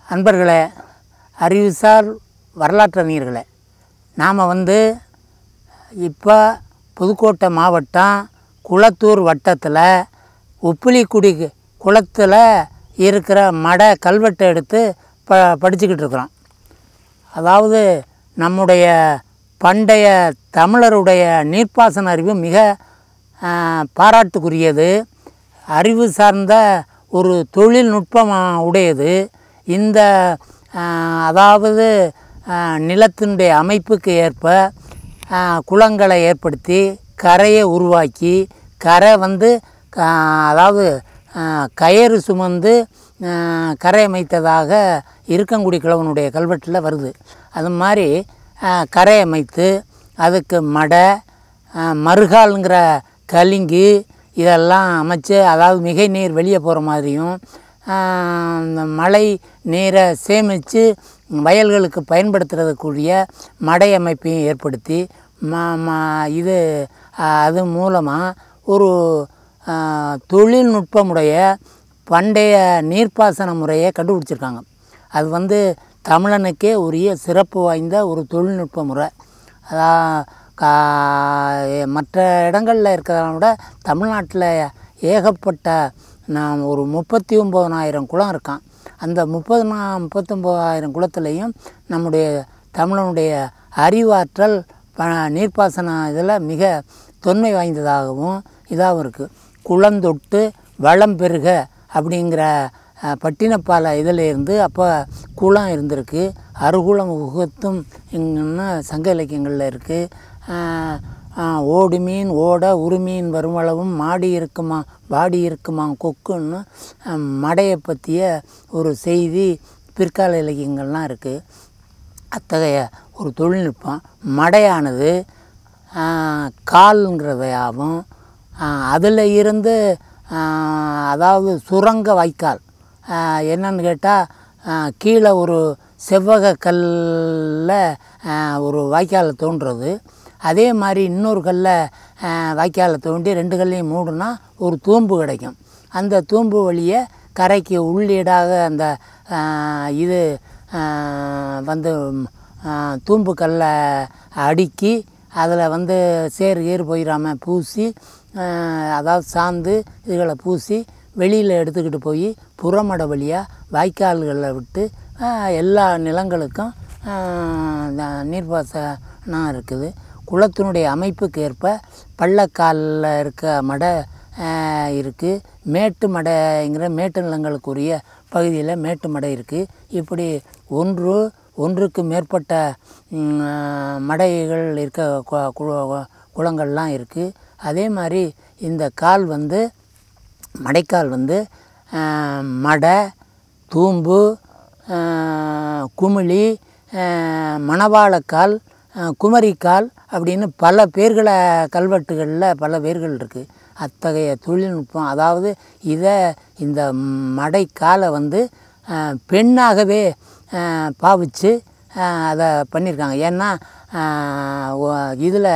அன்பர்களே அறிவுசார் வரலாற்றறிஞர்களே நாம் வந்து இப்போ புதுக்கோட்டை மாவட்டம் குளத்தூர் வட்டத்தில் உப்பிலிக்குடி குளத்தில் இருக்கிற மட கல்வெட்டை எடுத்து ப படிச்சுக்கிட்டு இருக்கிறோம் அதாவது நம்முடைய பண்டைய தமிழருடைய நீர்ப்பாசன அறிவு மிக ஆ, பாராட்டுக்குரியது அறிவு சார்ந்த ஒரு தொழில்நுட்பம் ஆ, உடையது இந்த ஆ, அதாவது ஆ, நிலத்தினுடைய அமைப்புக்கு ஏற்ப ஆ, குளங்களை ஏற்படுத்தி கரையை உருவாக்கி கரை வந்து ஆ, அதாவது ஆ, கயிறு சுமந்து ஆ, கரை அமைத்ததாக இருக்கங்குடி கிழவனுடைய கல்வெட்டில் வருது அது மாதிரி ஆ, கரை அமைத்து அதுக்கு மடை ஆ, மறுகால்ங்கிற கலிங்கு இதெல்லாம் அமைச்சு அதாவது மிகை நீர் வெளியே போகிற மாதிரியும் ஆ, இந்த மழை நீரை சேமித்து வயல்களுக்கு பயன்படுத்துறதுக்குரிய மடை அமைப்பையும் ஏற்படுத்தி ம ம இது ஆ, அது மூலமாக ஒரு ஆ, தொழில்நுட்பமுடைய பண்டைய நீர்ப்பாசன முறையை கண்டுபிடிச்சிருக்காங்க அது வந்து தமிழனுக்கே உரிய சிறப்பு வாய்ந்த ஒரு தொழில்நுட்ப முறை அதான் கா மற்ற இடங்களில் இருக்கிறத விட தமிழ்நாட்டில் ஏகப்பட்ட நான் ஒரு முப்பத்தி ஒம்பதனாயிரம் குளம் இருக்கான் அந்த முப்பது நா முப்பத்தொம்போதாயிரம் குளத்துலேயும் நம்முடைய தமிழனுடைய அறிவாற்றல் ப நீர்ப்பாசன இதில் மிக தொன்மை வாய்ந்ததாகவும் இதாகவும் இருக்குது குளந்தொட்டு வளம் பெருக அப்படிங்கிற அஹ், பட்டினப்பாலை இதில் இருந்து அப்போ குளம் இருந்திருக்கு அருகுளம் உகத்தும் இங்கன்னு சங்க இலக்கியங்களில் இருக்குது ஓடு மீன் ஓட உருமீன் வருமளவும் மாடி இருக்குமா வாடி இருக்குமா கொக்குன்னு அஹ், மடையை பற்றிய ஒரு செய்தி பிற்கால இலக்கியங்கள்லாம் இருக்குது அத்தகைய ஒரு தொழில்நுட்பம் மடையானது ஆஹ், கால்ங்கிறதையாகவும் அதில் இருந்து ஆஹ், அதாவது சுரங்க வாய்க்கால் ஆஹ், என்னன்னு கேட்டால் கீழே ஒரு செவ்வக கல்லில் ஒரு வாய்க்காலை தோன்றுறது அதே மாதிரி இன்னொரு கல்லை வாய்க்காலை தோண்டி ரெண்டு கல்லையும் மூடுனா ஒரு தூம்பு கிடைக்கும் அந்த தூம்பு வழியே கரைக்கு உள்ளீடாக அந்த ஆஹ், இது ஆஹ், வந்து ஆஹ், தூம்பு கல்லை அடுக்கி அதில் வந்து சேறு கீறு போயிடாமல் பூசி ஆஹ், அதாவது சாந்து இதுகளை பூசி வெளியில் எடுத்துக்கிட்டு போய் புறமடை வழியாக வாய்க்கால்களில் விட்டு ஆஹ், எல்லா நிலங்களுக்கும் ஆஹ், இந்த நீர்ப்பாசனம் இருக்குது குளத்தினுடைய அமைப்புக்கு ஏற்ப பள்ளக்காலில் இருக்க மடை இருக்குது மேட்டு மடைங்கிற மேட்டு நிலங்களுக்குரிய பகுதியில் மேட்டு மடை இருக்குது இப்படி ஒன்று ஒன்றுக்கு மேற்பட்ட ம், மடைகள் இருக்க கு- கு- குளங்கள்லாம் இருக்குது அதே மாதிரி இந்த கால் வந்து மடைக்கால் வந்து ஆஹ், மடை தூம்பு ஆஹ், குமிழி ஆஹ், மணவாளக்கால் ஆஹ், குமரிக்கால் அப்படின்னு பல பேர்களை கல்வெட்டுகளில் பல பேர்கள் இருக்குது அத்தகைய தொழில்நுட்பம் அதாவது இதை இந்த மடைக்காலை வந்து ஆஹ், பெண்ணாகவே ஆஹ், பாவிச்சு ஆஹ், அதை பண்ணியிருக்காங்க ஏன்னா இதில்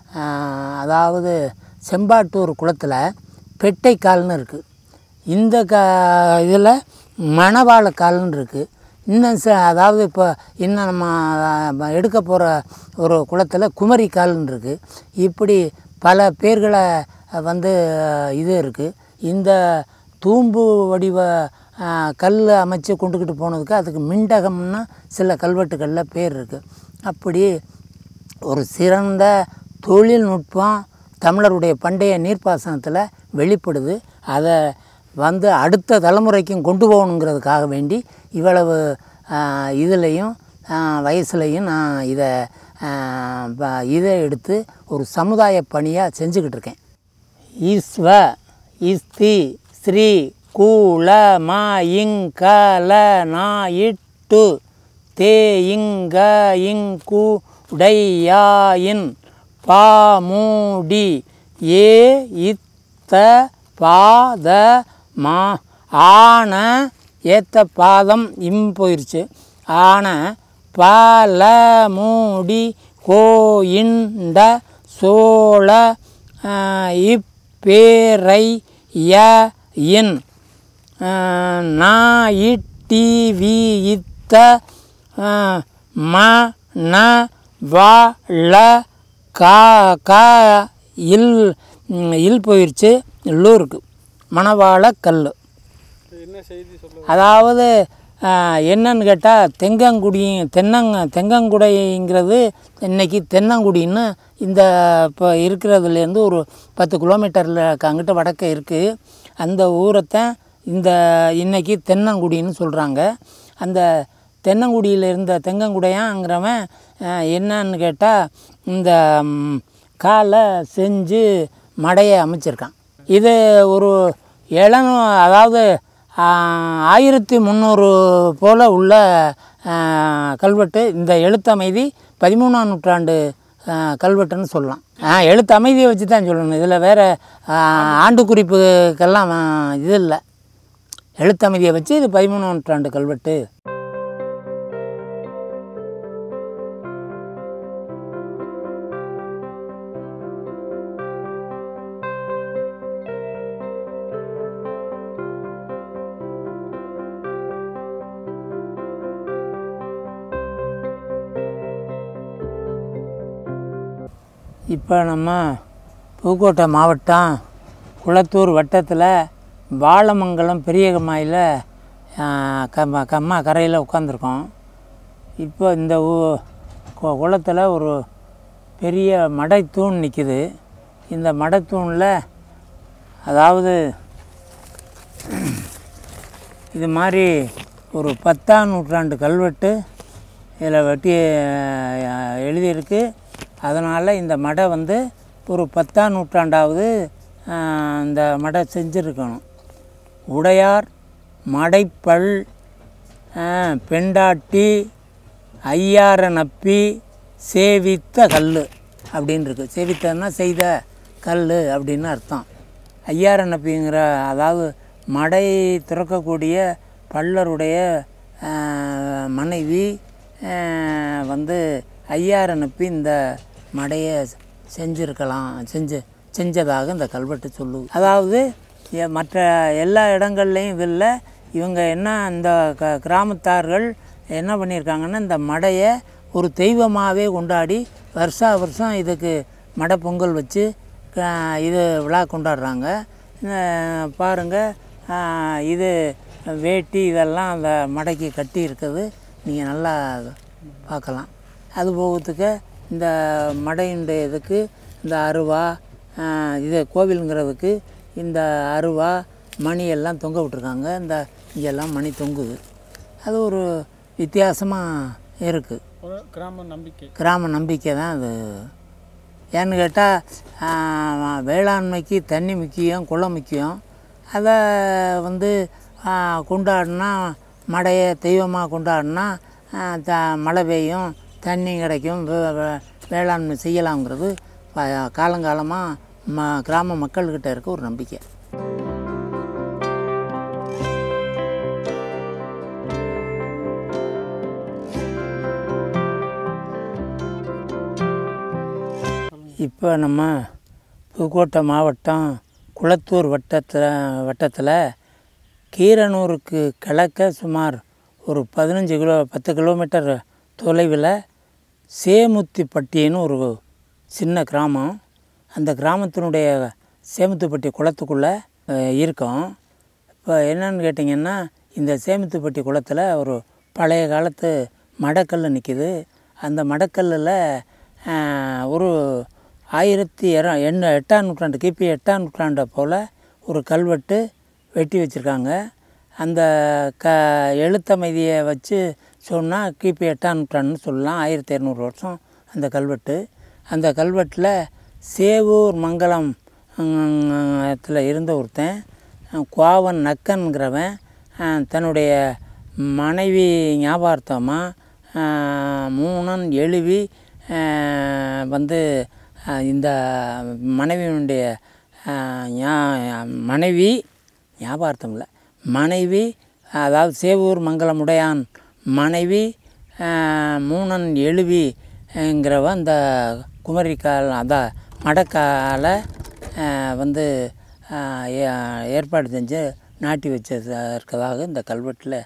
அதாவது செம்பாட்டூர் குளத்தில் பெட்டைக்கால்னு இருக்குது இந்த க இதில் மணவாளக்கால்னு இருக்குது இன்னும் ச அதாவது இப்போ இன்னும் நம்ம அஹ், எடுக்க போகிற ஒரு குளத்தில் குமரிக்கால்னு இருக்குது இப்படி பல பேர்களை அஹ், வந்து அஹ், இது இருக்குது இந்த தூம்பு வடிவ அஹ், கல் அமைச்சு கொண்டுக்கிட்டு போனதுக்கு அதுக்கு மிண்டகம்னு சில கல்வெட்டுகளில் பேர் இருக்குது அப்படி ஒரு சிறந்த தொழில்நுட்பம் தமிழருடைய பண்டைய நீர்ப்பாசனத்தில் வெளிப்படுது அதை வந்து அடுத்த தலைமுறைக்கும் கொண்டு போகணுங்கிறதுக்காக வேண்டி இவ்வளவு ஆஹ், இதுலேயும் ஆஹ், வயசுலையும் நான் இதை ஆஹ், ப- இதை எடுத்து ஒரு சமுதாய பணியாக செஞ்சுக்கிட்டு இருக்கேன் ஈஸ்வ இஸ்தி ஸ்ரீ கூல மா இங்கல நா இட்டு தே இங்க இங்கு உடையாயின் பாமூடி ஏ இத்த பாத மா ஆன ஏத்த பாதம் இம் போயிருச்சு ஆன பல மூடி கோயிண்ட சோழ ஆஹ், இப்பேரை ய இன் நாயிட்ட டி வி இத்த ஆ, ம ந வா ல கா கா இல் ம், இல் போயிடுச்சு லூ இருக்கு மணவாள கல் என்ன செய்தி சொல்ல அதாவது ஆ, என்னன்னு கேட்டால் தெங்கங்குடி தென்னங் தெங்கங்குடைங்கிறது இன்னைக்கு தென்னங்குடின்னு இந்த இப்போ இருக்கிறதுலேருந்து ஒரு பத்து கிலோமீட்டரில் அங்கிட்ட வடக்க இருக்குது அந்த ஊரைத்தான் இந்த இன்னைக்கு தென்னங்குடின்னு சொல்கிறாங்க அந்த தென்னங்குடியில் இருந்த தெங்கங்குடையாங்கிறவன் ஆ, என்னன்னு கேட்டால் இந்த ம், காலை செஞ்சு மடையை அமைச்சிருக்கான் இது ஒரு இளநூ அதாவது ஆ, ஆயிரத்தி முந்நூறு போல் உள்ள ஆ, கல்வெட்டு இந்த எழுத்தமைதி பதிமூணாம் நூற்றாண்டு ஆ, கல்வெட்டுன்னு சொல்லலாம் ஆ எழுத்து அமைதியை வச்சு தான் சொல்லணும் இதில் வேறு ஆண்டு குறிப்புக்கெல்லாம் ஆ, இது இல்லை எழுத்தமைதியை வச்சு இது பதிமூணாம் நூற்றாண்டு கல்வெட்டு இப்போ நம்ம புதுக்கோட்டை மாவட்டம் குளத்தூர் வட்டத்தில் வாழமங்கலம் பெரிய கம்மாயில் கம்ம கம்மா கரையில் உட்காந்துருக்கோம் இப்போ இந்த ஊ கு- குளத்துல ஒரு பெரிய மடைத்தூண் நிற்கிது இந்த மடைத்தூணில் அதாவது இது மாதிரி ஒரு பத்தாம் நூற்றாண்டு கல்வெட்டு இதில் வெட்டி அஹ், எழுதியிருக்கு அதனால் இந்த மடை வந்து ஒரு பத்தாம் நூற்றாண்டாவது அஹ், இந்த மடை செஞ்சுருக்கணும் உடையார் மடைப்பல் அஹ், பெண்டாட்டி ஐயார நப்பி சேவித்த கல் அப்படின்னு இருக்கு சேவித்தன்னா செய்த கல் அப்படின்னு அர்த்தம் ஐயார நப்பிங்கிற அதாவது மடை திறக்கக்கூடிய பல்லருடைய ஆஹ், மனைவி ஆஹ், வந்து ஐயார நப்பி இந்த மடையை செஞ்சுருக்கலாம் செஞ்சு செஞ்சதாக இந்த கல்வெட்டு சொல்லுது அதாவது எ- மற்ற எல்லா இடங்கள்லையும் இது இல்லை இவங்க என்ன இந்த க கிராமத்தார்கள் என்ன பண்ணியிருக்காங்கன்னா இந்த மடையை ஒரு தெய்வமாகவே கொண்டாடி வருஷா வருஷம் இதுக்கு மடை பொங்கல் வச்சு க- இது விழா கொண்டாடுறாங்க அஹ் பாருங்க அஹ் இது வேட்டி இதெல்லாம் அந்த மடைக்கு கட்டி இருக்குது நீங்கள் நல்லா பார்க்கலாம் அது போகிறதுக்கு இந்த மடையுடைய இதுக்கு இந்த அருவா அஹ் இது கோவிலுங்கிறதுக்கு இந்த அருவா மணி எல்லாம் தொங்க விட்டுருக்காங்க இந்த இங்கெல்லாம் மணி தொங்குது அது ஒரு வித்தியாசமாக இருக்குது ஒரு கிராம நம்பிக்கை கிராம நம்பிக்கை தான் அது ஏன்னு கேட்டால் வேளாண்மைக்கு தண்ணி முக்கியம் குளம் முக்கியம் அதை வந்து ஆ, கொண்டாடினா மழையை தெய்வமாக கொண்டாடினா ஆ, த மழை பெய்யும் தண்ணி கிடைக்கும் வே- வே- வேளாண்மை செய்யலாங்கிறது ப- காலங்காலமாக ம கிராம மக்கள்கிட்ட இருக்க ஒரு நம்பிக்கை இப்போ நம்ம புதுக்கோட்டை மாவட்டம் குளத்தூர் வட்டத்தில் வட்டத்தில் கீரனூருக்கு கிழக்க சுமார் ஒரு பதினஞ்சு கிலோ பத்து கிலோமீட்டர் தொலைவில் சேமுத்திப்பட்டின்னு ஒரு சின்ன கிராமம் அந்த கிராமத்தினுடைய சேமுத்துப்பட்டி குளத்துக்குள்ளே அஹ், இருக்கோம் இப்போ என்னன்னு கேட்டிங்கன்னா இந்த சேமுத்துப்பட்டி குளத்தில் ஒரு பழைய காலத்து மடக்கல் நிற்கிது அந்த மடக்கல்லில் ஒரு ஆயிரத்தி இர எண்ண எட்டாம் நூற்றாண்டு கிபி எட்டாம் நூற்றாண்டை போல் ஒரு கல்வெட்டு வெட்டி வச்சுருக்காங்க அந்த க எழுத்தமைதியை வச்சு சொன்னால் கிபி எட்டாம் நூற்றாண்டுன்னு சொல்லலாம் ஆயிரத்தி இரநூறு வருஷம் அந்த கல்வெட்டு அந்த கல்வெட்டில் சேவூர் மங்கலம் த்தில் இருந்த ஒருத்தன் அஹ், குவாவன் நக்கன்கிறவன் அஹ், தன்னுடைய மனைவி ஞாபகார்த்தமாக மூணன் எழுவி அஹ், வந்து அஹ், இந்த மனைவியினுடைய அஹ், ஞா- மனைவி ஞாபகார்த்தம் இல்லை மனைவி அதாவது சேவூர் மங்கலமுடையான் மனைவி அஹ், மூணன் எழுவிங்கிறவ அந்த குமரிக்கால் அதான் மடக்கால அஹ், வந்து அஹ், ஏ- ஏற்பாடு செஞ்சு நாட்டி வச்சதாக இந்த கல்வெட்டில்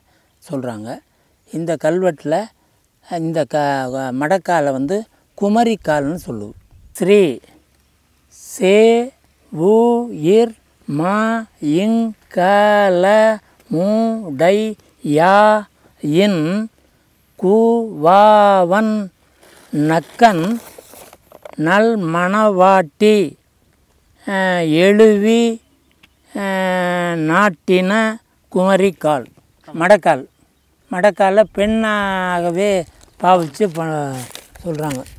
சொல்கிறாங்க இந்த கல்வெட்டில் இந்த க மடக்காலை வந்து குமரிக்கால்னு சொல்லுது ஸ்ரீ சே உ இர் மா இங் க ல மு டை யா இன் கு வா வன் நக்கன் நல் மணவாட்டி அஹ், எழுவி அஹ், நாட்டின குமரிக்கால் மடக்கால் மடக்காலில் பெண்ணாகவே பாவித்து ப சொல்கிறாங்க